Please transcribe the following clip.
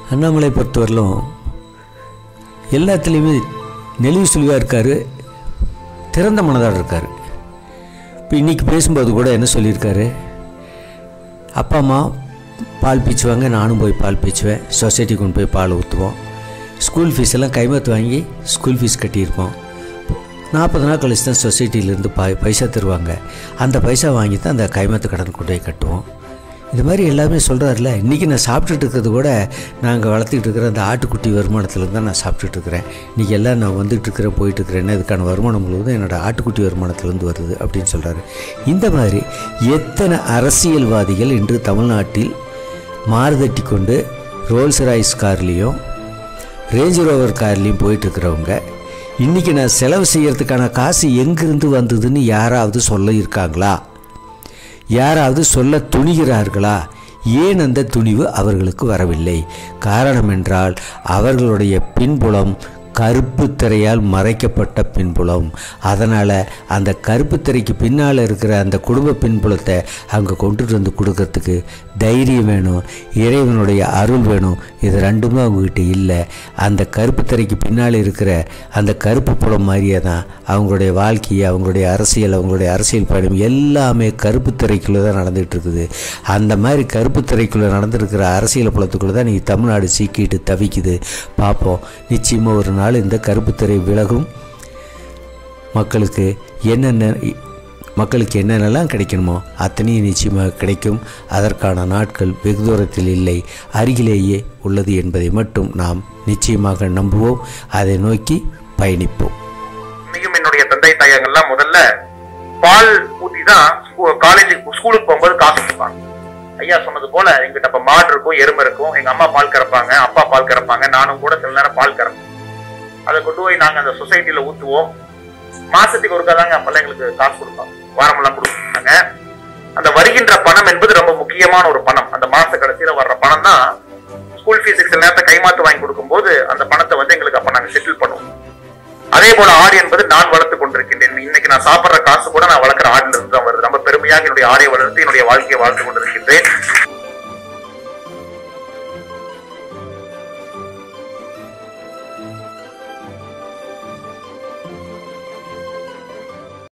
அண்ணாமலை பொறுத்தவரையிலும் எல்லாத்துலேயுமே நெளிவு சுழிவாக இருக்கார் திறந்த மனதாக இருக்கார் இப்போ இன்றைக்கி பேசும்போது கூட என்ன சொல்லியிருக்காரு அப்பா அம்மா பால் பீச்சுவாங்க நானும் போய் பால் பீச்சுவேன் சொசைட்டி கொண்டு போய் பால் ஊற்றுவோம் ஸ்கூல் ஃபீஸ் எல்லாம் கைமாத்து வாங்கி ஸ்கூல் ஃபீஸ் கட்டியிருப்போம் நாற்பது நாள் கழிச்சு தான் சொசைட்டிலேருந்து பை பைசா தருவாங்க அந்த பைசா வாங்கி தான் அந்த கைமாத்து கடன் கொண்டு போய் கட்டுவோம் இது மாதிரி எல்லாமே சொல்கிறாருல இன்றைக்கி நான் சாப்பிட்டுட்டு இருக்கிறது கூட நாங்கள் வளர்த்துக்கிட்டு இருக்கிற அந்த ஆட்டுக்குட்டி வருமானத்துலேருந்து தான் நான் சாப்பிட்டுட்டு இருக்கிறேன் இன்றைக்கி எல்லாம் நான் வந்துட்டு இருக்கிறேன் போயிட்டு இருக்கிறேன் இதுக்கான வருமானம் முழுவதும் என்னோடய ஆட்டுக்குட்டி வருமானத்துலேருந்து வருது அப்படின்னு சொல்கிறாரு இந்த மாதிரி எத்தனை அரசியல்வாதிகள் இன்று தமிழ்நாட்டில் மாறுதட்டி கொண்டு ரோல்ஸ் ராய்ஸ் கார்லேயும் ரேஞ்ச் ரோவர் கார்லேயும் போயிட்டுருக்கிறவங்க இன்றைக்கி நான் செலவு செய்கிறதுக்கான காசு எங்கிருந்து வந்ததுன்னு யாராவது சொல்ல இருக்காங்களா யாராவது சொல்ல துணிகிறார்களா ஏன் அந்த துணிவு அவர்களுக்கு வரவில்லை காரணம் என்றால் அவர்களுடைய பின்புலம் கருப்பு திரையால் மறைக்கப்பட்ட பின்புலம் அதனால் அந்த கருப்பு திரைக்கு பின்னால் இருக்கிற அந்த குடும்ப பின்புலத்தை அங்கே கொண்டுட்டு வந்து கொடுக்கறதுக்கு தைரியம் வேணும் இறைவனுடைய அருள் வேணும் இது ரெண்டுமே அவங்கக்கிட்ட இல்லை அந்த கருப்பு திரைக்கு பின்னால் இருக்கிற அந்த கருப்பு புலம் மாதிரியே தான் அவங்களுடைய வாழ்க்கையை அவங்களுடைய அரசியல் அவங்களுடைய அரசியல் பயணம் எல்லாமே கருப்பு திரைக்குள்ளே தான் நடந்துகிட்டு இருக்குது அந்த மாதிரி கருப்பு திரைக்குள்ளே நடந்திருக்கிற அரசியல் புலத்துக்குள்ளே தான் நீ தமிழ்நாடு சீக்கிட்டு தவிக்குது பார்ப்போம் நிச்சயமாக ஒரு நாள் இந்த கருப்பு திரை விலகும் மக்களுக்கு என்னென்ன மக்களுக்கு என்னென்னலாம் கிடைக்கணுமோ அத்தனையும் நிச்சயமாக கிடைக்கும் அதற்கான நாட்கள் வெகு தூரத்தில் இல்லை அருகிலேயே உள்ளது என்பதை மட்டும் நாம் நிச்சயமாக நம்புவோம் அதை நோக்கி பயணிப்போம் இன்னைக்கும் என்னுடைய தந்தை தாயங்கள்லாம் முதல்ல பால் ஊத்தி தான் காலேஜுக்கு ஸ்கூலுக்கு போகும்போது காசு கொடுப்பாங்க ஐயா சொன்னது போல எங்கிட்ட அப்ப மாடு இருக்கும் எருமை இருக்கும் எங்க அம்மா பால் கறப்பாங்க அப்பா பால் கறப்பாங்க நானும் கூட சில நேரம் பால் கறப்பேன் அதை கொண்டு போய் நாங்க அந்த சொசைட்டில ஊத்துவோம் மாசத்துக்கு ஒருக்கா தாங்க அப்பெல்லாம் எங்களுக்கு காசு கொடுப்பாங்க வாரமெல்லாம் கொடுப்பாங்க அந்த வருகின்ற பணம் என்பது ரொம்ப முக்கியமான ஒரு பணம் அந்த மாச கடைசியில வர்ற பணம் தான் ஸ்கூல் ஃபீஸுக்கு சில நேரத்தை கைமாத்து வாங்கி கொடுக்கும்போது அந்த பணத்தை வந்து எங்களுக்கு அப்ப நாங்க செட்டில் பண்ணுவோம் அதே போல ஆடு என்பது நான் வளர்த்து கொண்டிருக்கின்றேன் இன்னைக்கு நான் சாப்பிடுற காசு கூட நான் வளர்க்குற ஆடுல இருந்து தான் வருது ரொம்ப பெருமையாக என்னுடைய ஆடை வளர்த்து என்னுடைய வாழ்க்கையை வாழ்த்து கொண்டிருக்கின்றேன்